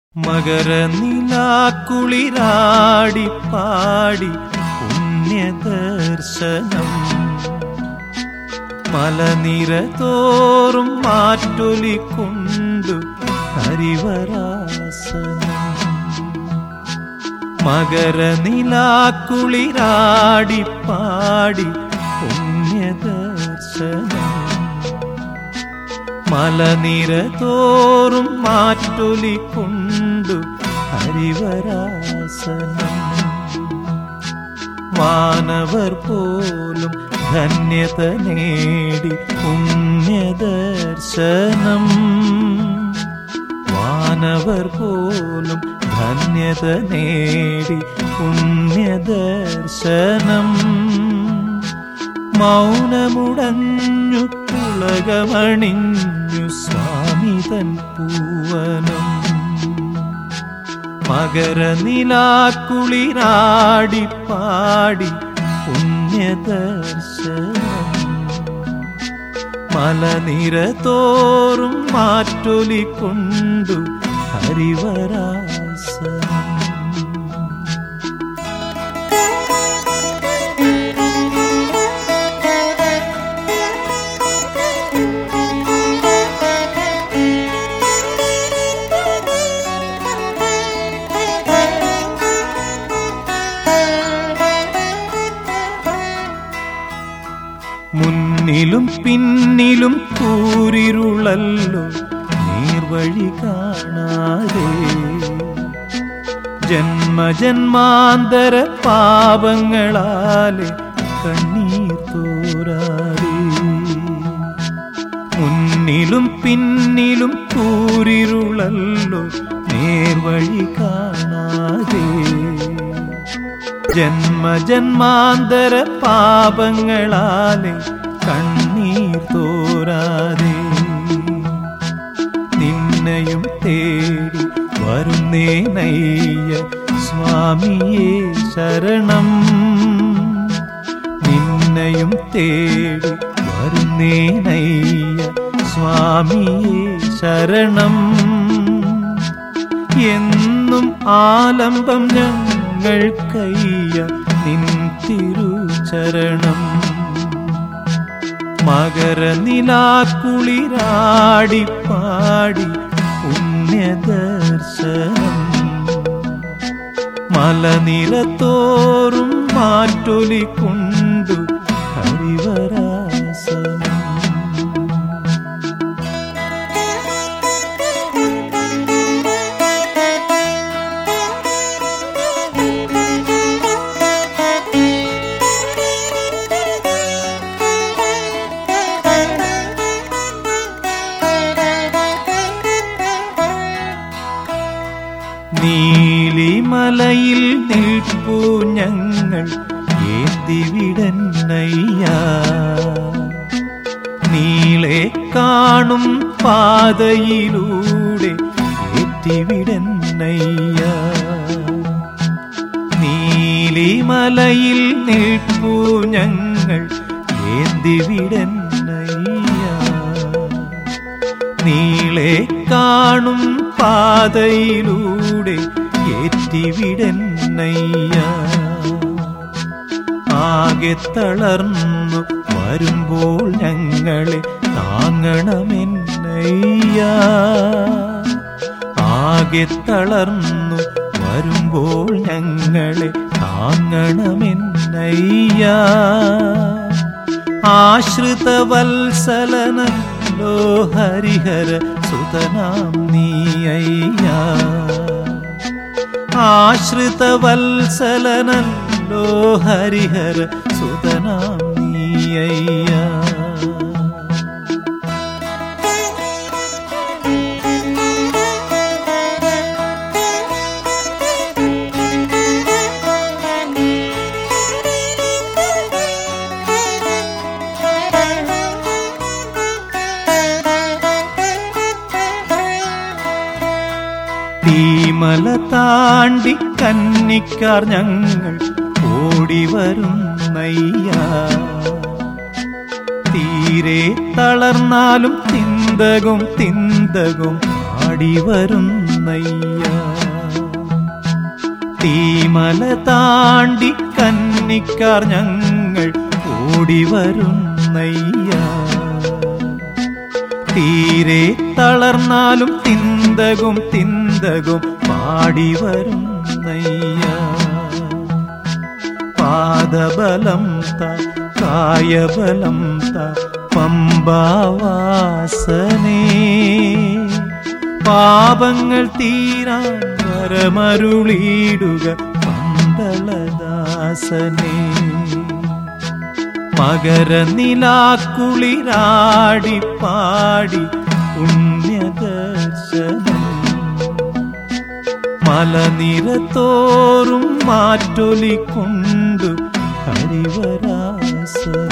മകരനിലാക്കുളിരാടി പാടി പുണ്യദർശനം മലനിര തോറും മാറ്റൊലിക്കൊണ്ടു ഹരിവരാസനം മകരനിലാക്കുളിരാടി പാടി പുണ്യദർശനം മലനിര തോറും മാറ്റൊലിക്കൊണ്ടു ഹരിവരാസനം വാനവർ പോലും ധന്യത നേടി പുണ്യദർശനം വാനവർ പോലും ധന്യത നേടി പുണ്യദർശനം മൗനമുടഞ്ഞു പുളകമണിഞ്ഞു സ്വാമിതൻ പൂവനം മകരനിലാക്കുളിരാടി പാടി പുണ്യദർശനം മലനിര തോറും മാറ്റൊലിക്കൊണ്ടു ഹരിവരാസനം മുന്നിലും പിന്നിലും കൂരിരുളല്ലോ നീർവഴി കാണാതെ ജന്മജന്മാന്തര പാപങ്ങളാലെ കണ്ണീർ തോരാതെ മുന്നിലും പിന്നിലും കൂരിരുളല്ലോ നേർവഴി കാണാതെ ജന്മജന്മാന്തര പാപങ്ങളാലെ കണ്ണീർ തോരാതെ നിന്നയും തേടി വരുന്നേ നയ്യ സ്വാമിയേ ശരണം നിന്നയും തേടി വരുന്നേ നയ്യ സ്വാമിയേ ശരണം എന്നും ആലംബം ഞങ്ങൾ കയ്യ നിൻ തിരുചരണം മകരനിലാക്കുളിരാടി പാടി പുണ്യദർശനം മലനിരത്തോറും മാറ്റൊലിക്കൊണ്ടു ഹരിവരാസനം നീലിമലയിൽ നിൽപ്പു ഞങ്ങൾ ഏത്തിവിടന്നയ്യ നീളെ കാണും പാതയിലൂടെ ഏറ്റിവിടന്നയ്യ നീലിമലയിൽ നിൽപ്പു ഞങ്ങൾ ഏന്തിവിടന്നയ്യ നീളെ കാണും പാതയിലൂടെ ഏറ്റിവിടന്നയ്യ ആകെ തളർന്നു വരുമ്പോൾ ഞങ്ങളെ താങ്ങണമെന്നയ്യ ആകെ തളർന്നു വരുമ്പോൾ ഞങ്ങളെ താങ്ങണമെന്നയ്യ ആശ്രിത വത്സലനല്ലോ ഹരിഹര സുതനാം നീയ്യ ആശ്രിത വത്സലനല്ലോ ഹരിഹര സുതനാം നീയ്യ തീമല താണ്ടി കന്നിക്കാർ ഞങ്ങൾ ഓടി വരുന്നയ്യ തീരെ തളർന്നാലും തിന്തകും തിന്തകും പാടി വരുന്ന വരുന്നയ്യ തീമല താണ്ടി കന്നിക്കാർ ഞങ്ങൾ ഓടി വരുന്നയ്യ തീരെ തളർന്നാലും തിന്തകും തിന്തകും പാടി വരുന്നയ്യ പാദബലം ത കായബലം ത പമ്പാവാസനേ പാപങ്ങൾ തീരാൻ വരമരുളിയിടുക പന്തളദാസനേ മകരനിലാക്കുളിരാടി പാടി പുണ്യദർശനം മലനിരത്തോറും മാറ്റൊലിക്കൊണ്ടു ഹരിവരാസനം